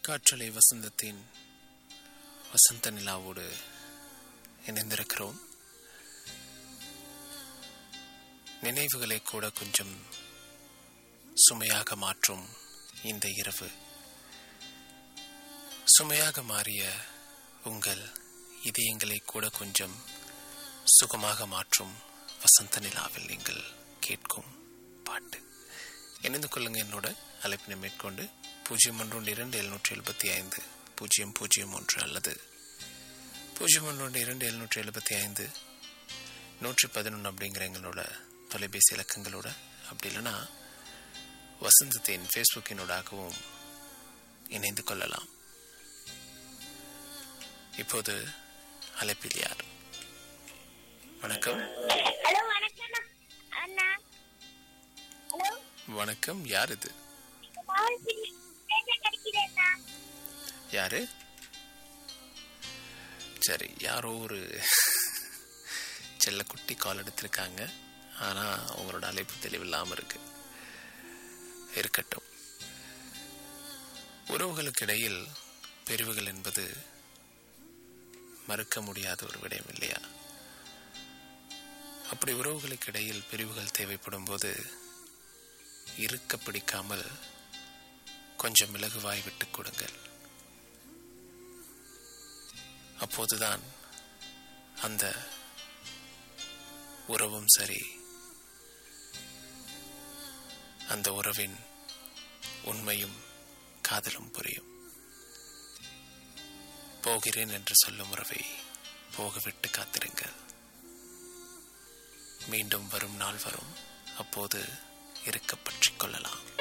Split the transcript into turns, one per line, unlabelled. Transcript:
காற்றலை வசந்தத்தின் வசந்த நிலாவோடு இணைந்திருக்கிறோம் நினைவுகளை கூட கொஞ்சம் சுமையாக மாற்றும் இந்த இரவு சுமையாக மாறிய உங்கள் இதயங்களை கூட கொஞ்சம் சுகமாக மாற்றும் வசந்த நிலாவில் நீங்கள் கேட்கும் பாட்டு இணைந்து கொள்ளுங்க என்னோட அழைப்பினை மேற்கொண்டு பூஜ்ஜியம் ஒன்று இரண்டு எழுநூற்றி எழுபத்தி ஐந்து பூஜ்ஜியம் பூஜ்ஜியம் ஒன்று அல்லது பூஜ்ஜியம் ஒன்று இரண்டு எழுநூற்றி எழுபத்தி ஐந்து நூற்றி பதினொன்று அப்படிங்கிற எங்களோட தொலைபேசி இலக்கங்களோட அப்படி இல்லைன்னா வசந்தத்தின் ஃபேஸ்புக்கினூடாகவும் இணைந்து கொள்ளலாம் இப்போது அழைப்பில் யார் வணக்கம்
ஹலோ வணக்கம் அண்ணா ஹலோ
வணக்கம் யார் இது
மாவன் பிள்ளை பேச கிடைக்கிறேண்ணா
யாரு சரி யாரோ ஒரு செல்லக்குட்டி கால் எடுத்திருக்காங்க ஆனால் அவங்களோட அழைப்பு தெளிவில்லாமல் இருக்கு இருக்கட்டும் உறவுகளுக்கு இடையில் பிரிவுகள் என்பது மறுக்க முடியாத ஒரு விடயம் இல்லையா அப்படி உறவுகளுக்கு இடையில் பிரிவுகள் தேவைப்படும் போது இருக்க பிடிக்காமல் கொஞ்சம் இலகுவாய் விட்டுக் கொடுங்கள் அப்போதுதான் அந்த உறவும் சரி அந்த உறவின் உண்மையும் காதலும் புரியும் போகிறேன் என்று சொல்லும் உறவை போகவிட்டு காத்திருங்கள் மீண்டும் வரும் நாள் வரும் அப்போது இருக்க பற்றிக் கொள்ளலாம்